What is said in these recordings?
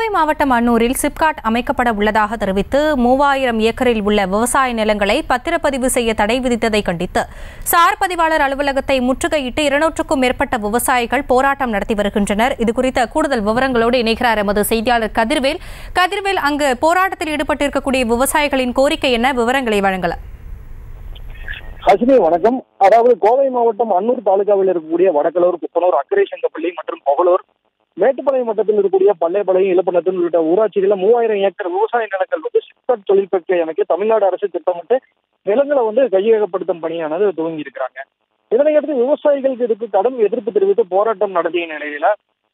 மாவட்டம் அன்னூரில் சிப்காட் அமைக்கப்பட உள்ளதாக தெரிவித்து மூவாயிரம் ஏக்கரில் உள்ள விவசாய நிலங்களை பத்திரப்பதிவு செய்ய தடை விதித்ததை கண்டித்து சார் பதிவாளர் அலுவலகத்தை முற்றுகையிட்டு இருநூற்றுக்கும் மேற்பட்ட விவசாயிகள் போராட்டம் நடத்தி வருகின்றனர் இதுகுறித்த கூடுதல் விவரங்களோடு இணைகிறார் எமது செய்தியாளர் கதிர்வேல் கதிர்வேல் அங்கு போராட்டத்தில் ஈடுபட்டிருக்கக்கூடிய விவசாயிகளின் கோரிக்கை என்ன விவரங்களை வழங்கலாம் ஹசினி வணக்கம் அதாவது கோவை மாவட்டம் அன்னூர் தாலுகாவில் இருக்கக்கூடிய வடக்கலூர் குப்பனூர் அக்கரை செங்கப்பள்ளி மற்றும் பொகலூர் மேட்டுப்பாளையம் மட்டத்தில் இருக்கக்கூடிய பள்ளைப்பாளையம் இலப்பணத்தில் உள்ளிட்ட ஊராட்சிகளில் மூவாயிரம் ஏக்கர் விவசாய நிலங்கள் வந்து சிப்காட் தொழிற்பேட்டை அமைக்க தமிழ்நாடு அரசு திட்டமிட்டு நிலங்களை வந்து கையகப்படுத்தும் பணியானது துவங்கி இருக்கிறாங்க இதனையடுத்து விவசாயிகளுக்கு இதுக்கு கடும் எதிர்ப்பு தெரிவித்து போராட்டம் நடத்திய நிலையில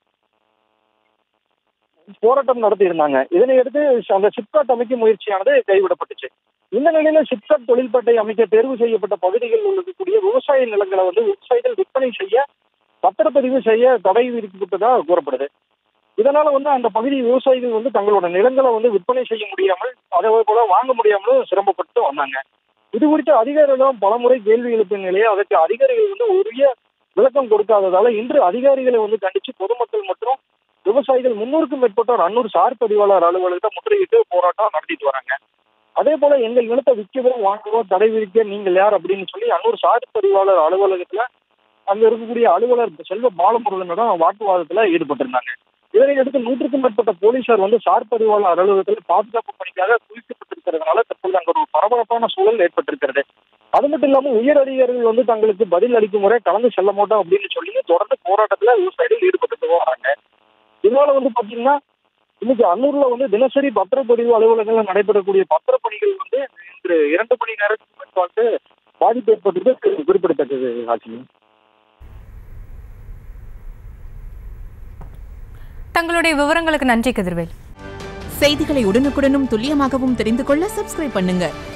போராட்டம் நடத்தி இருந்தாங்க இதனையடுத்து அந்த சிப்காட் அமைக்கும் முயற்சியானது கைவிடப்பட்டுச்சு இந்த நிலையில சிப்காட் தொழில்பேட்டை அமைக்க தேர்வு செய்யப்பட்ட பகுதிகளில் இருக்கக்கூடிய விவசாய நிலங்களை வந்து விவசாயிகள் விற்பனை செய்ய பத்திரப்பதிவு செய்ய தடை விதிக்கப்பட்டதாக கூறப்படுது இதனால வந்து அந்த பகுதி விவசாயிகள் வந்து தங்களோட நிலங்களை வந்து விற்பனை செய்ய முடியாமல் அதே போல வாங்க முடியாமலும் சிரமப்பட்டு வந்தாங்க இது குறித்து அதிகாரிகளும் பலமுறை கேள்வி எழுப்பிய நிலையை அதற்கு அதிகாரிகள் வந்து உரிய விளக்கம் கொடுக்காததால இன்று அதிகாரிகளை வந்து கண்டிச்சு பொதுமக்கள் மற்றும் விவசாயிகள் முன்னூறுக்கும் மேற்பட்டோர் அன்னூர் சார் பதிவாளர் அலுவலகத்தை முற்றுகையிட்டு போராட்டம் நடத்திட்டு வராங்க அதே போல எங்கள் நிலத்தை விற்கவோ வாங்கவோ தடை விதிக்க நீங்கள் யார் அப்படின்னு சொல்லி அன்னூர் சார் பதிவாளர் அலுவலகத்துல அங்க இருக்கக்கூடிய அலுவலர் செல்வ பாலமுருகனிடம் வாக்குவாதத்துல ஈடுபட்டிருந்தாங்க இதனை அடுத்து நூற்றுக்கும் மேற்பட்ட போலீசார் வந்து சார் பதிவாளர் அலுவலகத்தில் பாதுகாப்பு பணிக்காக குவிக்கப்பட்டிருக்கிறதுனால தற்போது அங்க ஒரு பரபரப்பான சூழல் ஏற்பட்டிருக்கிறது அது மட்டும் இல்லாம உயர் அதிகாரிகள் வந்து தங்களுக்கு பதில் அளிக்கும் முறை கலந்து செல்ல மாட்டோம் அப்படின்னு சொல்லி தொடர்ந்து போராட்டத்துல விவசாயிகள் ஈடுபட்டு வராங்க இதனால வந்து பாத்தீங்கன்னா இன்னைக்கு அன்னூர்ல வந்து தினசரி பத்திரப்பதிவு அலுவலகங்கள் நடைபெறக்கூடிய பத்திரப்பணிகள் வந்து இன்று இரண்டு மணி நேரத்துக்கு மேற்கொண்டு பாதிப்பு ஏற்பட்டிருக்கு குறிப்பிடத்தக்கது ஆட்சி தங்களுடைய விவரங்களுக்கு நன்றி கதிர்வேல் செய்திகளை உடனுக்குடனும் துல்லியமாகவும் தெரிந்து கொள்ள சப்ஸ்கிரைப் பண்ணுங்க